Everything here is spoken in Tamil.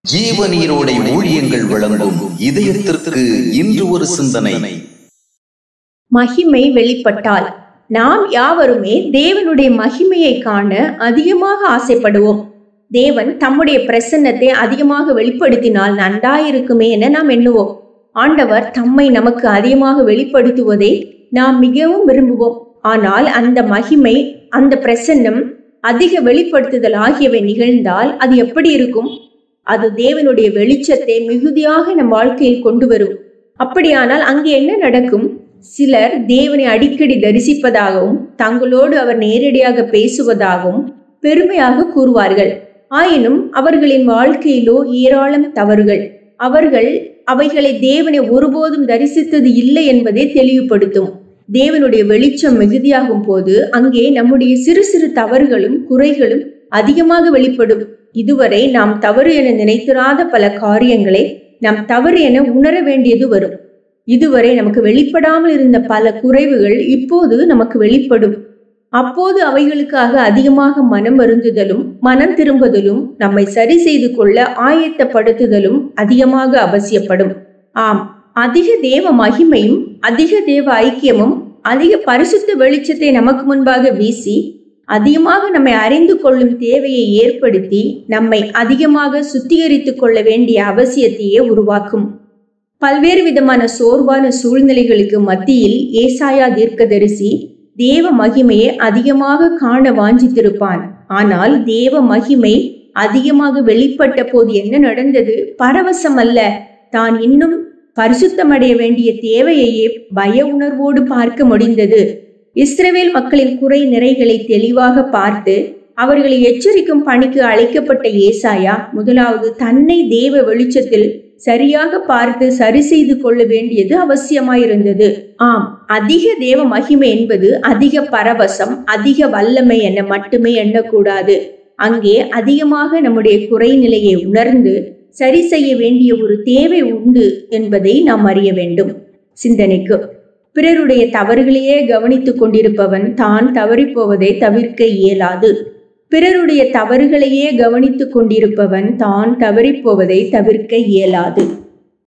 ஜீவநீரோடை ஊழியங்கள் வழங்கும் இதயத்திற்கு இன்று ஒரு சிந்தனை மகிமை வெளிப்பட்டால் நாம் யாவருமே தேவனுடைய மகிமையை காண அதிகமாக ஆசைப்படுவோம் தேவன் தம்முடைய பிரசன்னத்தை அதிகமாக வெளிப்படுத்தினால் நன்றாயிருக்குமே என நாம் எண்ணுவோம் ஆண்டவர் தம்மை நமக்கு அதிகமாக வெளிப்படுத்துவதை நாம் மிகவும் விரும்புவோம் ஆனால் அந்த மகிமை அந்த பிரசன்னம் அதிக வெளிப்படுத்துதல் ஆகியவை நிகழ்ந்தால் அது எப்படி இருக்கும் அது தேவனுடைய வெளிச்சத்தை மிகுதியாக நம் வாழ்க்கையில் கொண்டு வரும் அப்படியானால் அங்கே என்ன நடக்கும் சிலர் தேவனை அடிக்கடி தரிசிப்பதாகவும் தங்களோடு அவர் நேரடியாக பேசுவதாகவும் பெருமையாக கூறுவார்கள் ஆயினும் அவர்களின் வாழ்க்கையிலோ ஏராளம் தவறுகள் அவர்கள் அவைகளை தேவனை ஒருபோதும் தரிசித்தது இல்லை என்பதை தெளிவுபடுத்தும் தேவனுடைய வெளிச்சம் மிகுதியாகும் போது அங்கே நம்முடைய சிறு சிறு தவறுகளும் குறைகளும் அதிகமாக வெளிப்படும் இதுவரை நாம் தவறு என நினைத்திராத பல காரியங்களை நாம் தவறு என உணர வேண்டியது வரும் இதுவரை நமக்கு வெளிப்படாமல் இருந்த பல குறைவுகள் இப்போது நமக்கு வெளிப்படும் அப்போது அவைகளுக்காக அதிகமாக மனம் வருந்துதலும் மனம் திரும்புதலும் நம்மை சரி செய்து கொள்ள ஆயத்தப்படுத்துதலும் அதிகமாக அவசியப்படும் ஆம் அதிக தேவ மகிமையும் அதிக தேவ ஐக்கியமும் அதிக பரிசுத்த வெளிச்சத்தை நமக்கு முன்பாக வீசி அதிகமாக நம்மை அறிந்து கொள்ளும் தேவையை ஏற்படுத்தி நம்மை அதிகமாக சுத்திகரித்துக் கொள்ள வேண்டிய அவசியத்தையே உருவாக்கும் பல்வேறு விதமான சோர்வான சூழ்நிலைகளுக்கு மத்தியில் ஏசாயா தீர்க்கதரிசி தேவ மகிமையை அதிகமாக காண வாஞ்சித்திருப்பான் ஆனால் தேவ மகிமை அதிகமாக வெளிப்பட்ட போது என்ன நடந்தது பரவசம் அல்ல தான் இன்னும் பரிசுத்தமடைய வேண்டிய தேவையையே பய உணர்வோடு பார்க்க முடிந்தது இஸ்ரவேல் மக்களின் குறை நிறைகளை தெளிவாக பார்த்து அவர்களை எச்சரிக்கும் பணிக்கு அழைக்கப்பட்ட ஏசாயா முதலாவது தன்னை தேவ வெளிச்சத்தில் சரியாக பார்த்து சரி செய்து கொள்ள வேண்டியது அவசியமாயிருந்தது ஆம் அதிக தேவ மகிமை என்பது அதிக பரவசம் அதிக வல்லமை என மட்டுமே எண்ணக்கூடாது அங்கே அதிகமாக நம்முடைய குறைநிலையை உணர்ந்து சரி செய்ய வேண்டிய ஒரு தேவை உண்டு என்பதை நாம் அறிய வேண்டும் சிந்தனைக்கு பிறருடைய தவறுகளையே கவனித்துக் கொண்டிருப்பவன் தான் தவறிப்போவதை தவிர்க்க இயலாது பிறருடைய தவறுகளையே கவனித்துக் கொண்டிருப்பவன் தான் தவறிப்போவதை தவிர்க்க இயலாது